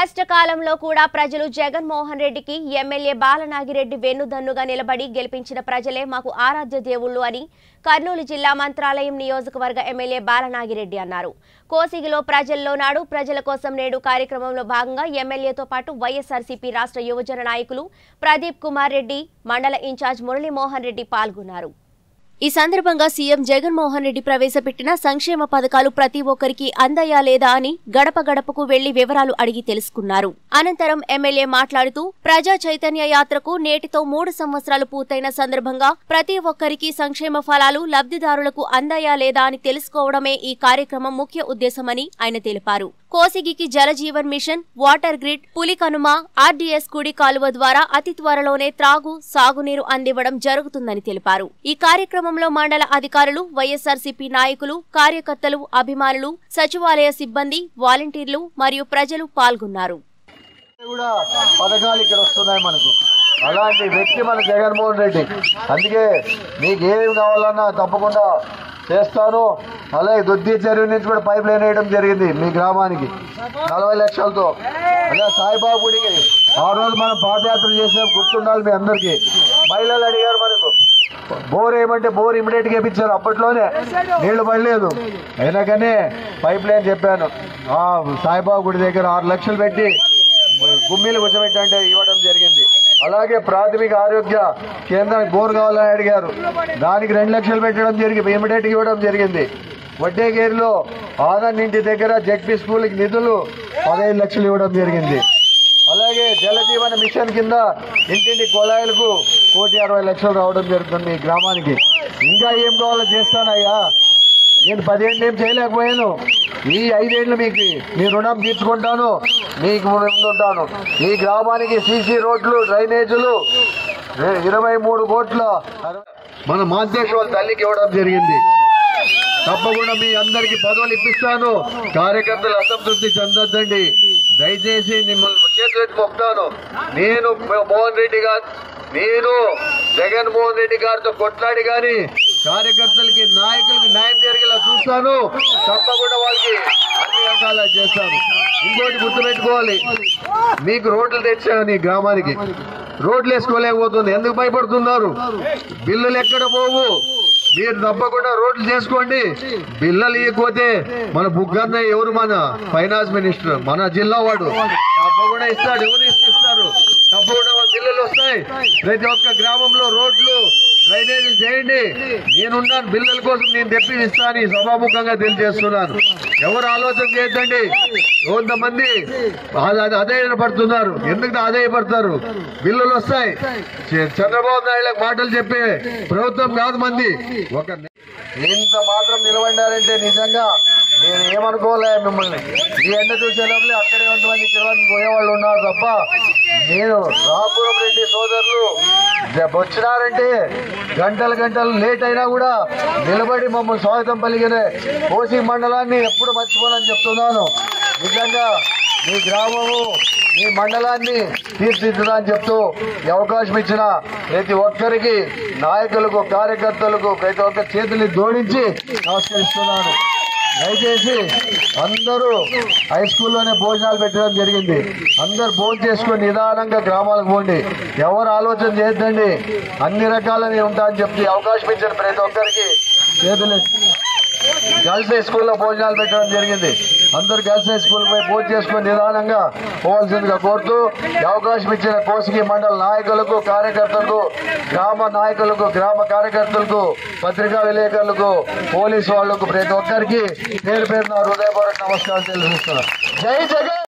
కష్టకాలంలో కూడా ప్రజలు జగన్మోహన్ రెడ్డికి ఎమ్మెల్యే బాలనాగిరెడ్డి వెన్నుదన్నుగా నిలబడి గెలిపించిన ప్రజలే మాకు ఆరాధ్య దేవుళ్ళు అని కర్నూలు జిల్లా మంత్రాలయం నియోజకవర్గ ఎమ్మెల్యే బాలనాగిరెడ్డి అన్నారు కోసిగిలో ప్రజల్లో నాడు ప్రజల కోసం నేడు కార్యక్రమంలో భాగంగా ఎమ్మెల్యేతో పాటు వైఎస్ఆర్సీపీ రాష్ట్ర యువజన నాయకులు ప్రదీప్ కుమార్ రెడ్డి మండల ఇన్ఛార్జ్ మురళీమోహన్ రెడ్డి పాల్గొన్నారు ఈ సందర్భంగా సీఎం జగన్మోహన్ రెడ్డి ప్రవేశపెట్టిన సంక్షేమ పథకాలు ప్రతి ఒక్కరికి అందాయా లేదా అని గడప గడపకు వెళ్లి వివరాలు అడిగి తెలుసుకున్నారు అనంతరం ఎమ్మెల్యే మాట్లాడుతూ ప్రజా చైతన్య యాత్రకు నేటితో మూడు సంవత్సరాలు పూర్తయిన సందర్భంగా ప్రతి ఒక్కరికి సంక్షేమ ఫలాలు లబ్ధిదారులకు అందాయా లేదా అని తెలుసుకోవడమే ఈ కార్యక్రమం ముఖ్య ఉద్దేశమని ఆయన తెలిపారు కోసిగికి Jal Jeevan mission water grid Pulikanuma RDS కుడి కాలువ ద్వారా అతి త్వరలోనే త్రాగు సాగునీరు అందివ్వడం జరుగుతుందని తెలిపారు ఈ కార్యక్రమంలో మండల అధికారులు వైఎస్ఆర్సీపీ నాయకులు కార్యకర్తలు అభిమానులు సచివాలయ సిబ్బంది వాలంటీర్లు మరియు ప్రజలు పాల్గొన్నారు కూడా పథకాలు ఇక్కడ వస్తున్నాయి మనకు అలాంటి వ్యక్తి మన జగన్మోహన్ రెడ్డి అందుకే మీకు ఏమి కావాలన్నా తప్పకుండా చేస్తాను అలాగే దుద్ది చెరువు నుంచి కూడా పైప్ లైన్ వేయడం జరిగింది మీ గ్రామానికి నలభై లక్షలతో అలా సాయిబాబు గుడికి ఆ రోజు మనం పాదయాత్ర చేసిన గుర్తుండాలి మీ అందరికీ మహిళలు అడిగారు మనకు బోర్ ఏమంటే బోర్ ఇమీడియట్ గా ఇప్పించారు అప్పట్లోనే నీళ్లు పడలేదు అయినా కానీ పైప్ లైన్ చెప్పాను ఆ సాయిబాబా గుడి దగ్గర ఆరు లక్షలు పెట్టి గుమ్మిలు కూర్చోబెట్టంటే ఇవ్వడం జరిగింది అలాగే ప్రాథమిక ఆరోగ్య కేంద్రానికి బోర్ కావాలని అడిగారు దానికి రెండు లక్షలు పెట్టడం జరిగింది ఇమీడియట్ ఇవ్వడం జరిగింది వడ్డేగేరిలో ఆనంద్ ఇంటి దగ్గర జడ్పీ స్కూల్కి నిధులు పదహైదు లక్షలు ఇవ్వడం జరిగింది అలాగే జలజీవన మిషన్ కింద ఇంటింటి కుళాయిలకు కోటి అరవై లక్షలు రావడం జరుగుతుంది ఈ గ్రామానికి ఇంకా ఏం కావాలో చేస్తానయ్యా నేను పదిహేను ఏం చేయలేకపోయాను ఈ ఐదేళ్లు మీకు మీ రుణం తీర్చుకుంటాను మీకు ముందుంటాను ఈ గ్రామానికి సీసీ రోడ్లు డ్రైనేజీలు ఇ- ఇరవై మూడు కోట్ల అరవై- మన మాంతేశ్వర తల్లికి ఇవ్వడం జరిగింది తప్పకుండా మీ అందరికి పదవులు ఇప్పిస్తాను కార్యకర్తలు అసంతృప్తి చెందొద్దండి దయచేసి మిమ్మల్ని చేతులు ఎత్తి మొక్కుతాను నేను మోహన్ రెడ్డి గారు నేను జగన్మోహన్ రెడ్డి గారితో కొట్లాడి గాని కార్యకర్తలకి నాయకులకి న్యాయం జరిగేలా చూస్తాను తప్పకుండా వాళ్ళకి అన్ని రకాల చేస్తాను ఇంకోటి గుర్తుపెట్టుకోవాలి మీకు రోడ్లు తెచ్చాను ఈ గ్రామానికి రోడ్లు వేసుకోలేకపోతుంది ఎందుకు భయపడుతున్నారు బిల్లులు ఎక్కడ పోవు మీరు తప్పకుండా రోడ్లు చేసుకోండి బిల్లలు ఇవ్వకపోతే మన బుగ్గన్న ఎవరు మన ఫైనాన్స్ మినిస్టర్ మన జిల్లా వాడు తప్పకుండా ఇస్తాడు ఎవరు ఇస్తే ఇస్తారు తప్పకుండా వాళ్ళ బిల్లులు వస్తాయి ప్రతి ఒక్క గ్రామంలో రోడ్లు డ్రైనేజీ చేయండి నేనున్నాను బిల్లుల కోసం నేను తెప్పి ఇస్తాను ఈ సభాముఖంగా తెలియజేస్తున్నాను ఎవరు ఆలోచన చేయొద్దండి కొంతమంది ఆద- ఆదాయపడుతున్నారు ఎందుకు ఆదాయపడతారు బిల్లులు వస్తాయి చ- చంద్రబాబు నాయుడు మాటలు చెప్పే ప్రభుత్వం కాదు మంది ఒక ఇంత మాత్రం నిలబడ్డారంటే నిజంగా నేను ఏమనుకోలే మిమ్మల్ని ఈ ఎండ చూసే లోపలే అక్కడే కొంతమంది తిరువని పోయేవాళ్ళు ఉన్నారు తప్ప నేను రాపురం రెడ్డి సోదరులు జ- వచ్చినారంటే గంటలు గంటలు లేట్ అయినా కూడా నిలబడి మమ్మల్ని స్వాగతం పలికిన కోసి మండలాన్ని ఎప్పుడు మర్చిపోనని చెప్తున్నాను నిజంగా మీ గ్రామము మీ మండలాన్ని తీర్చిదిద్దుదని చెప్తూ ఈ అవకాశం ఇచ్చిన ప్రతి ఒక్కరికి నాయకులకు కార్యకర్తలకు ప్రతి ఒక్క చేతులు జోడించి నమస్కరిస్తున్నాను దయచేసి అందరూ హై స్కూల్లోనే భోజనాలు పెట్టడం జరిగింది అందరు భోజనం చేసుకొని నిదానంగా గ్రామాలకు పోండి ఎవరు ఆలోచన చేయొద్దండి అన్ని రకాలని ఉంటా అని చెప్పి అవకాశం ఇచ్చిన ప్రతి ఒక్కరికి చేతులు గర్ల్స్ హై స్కూల్లో భోజనాలు పెట్టడం జరిగింది అందరు గర్ల్స్ హై స్కూల్ పోయి భోజనం చేసుకొని నిదానంగా పోవాల్సిందిగా కోరుతూ ఈ అవకాశం ఇచ్చిన కోసిగి మండల నాయకులకు కార్యకర్తలకు గ్రామ నాయకులకు గ్రామ కార్యకర్తలకు పత్రికా విలేకరులకు పోలీసు వాళ్లకు ప్రతి ఒక్కరికి పేరు పేరున హృదయపూర్వక నమస్కారం తెలియజేస్తున్నాను జై జగన్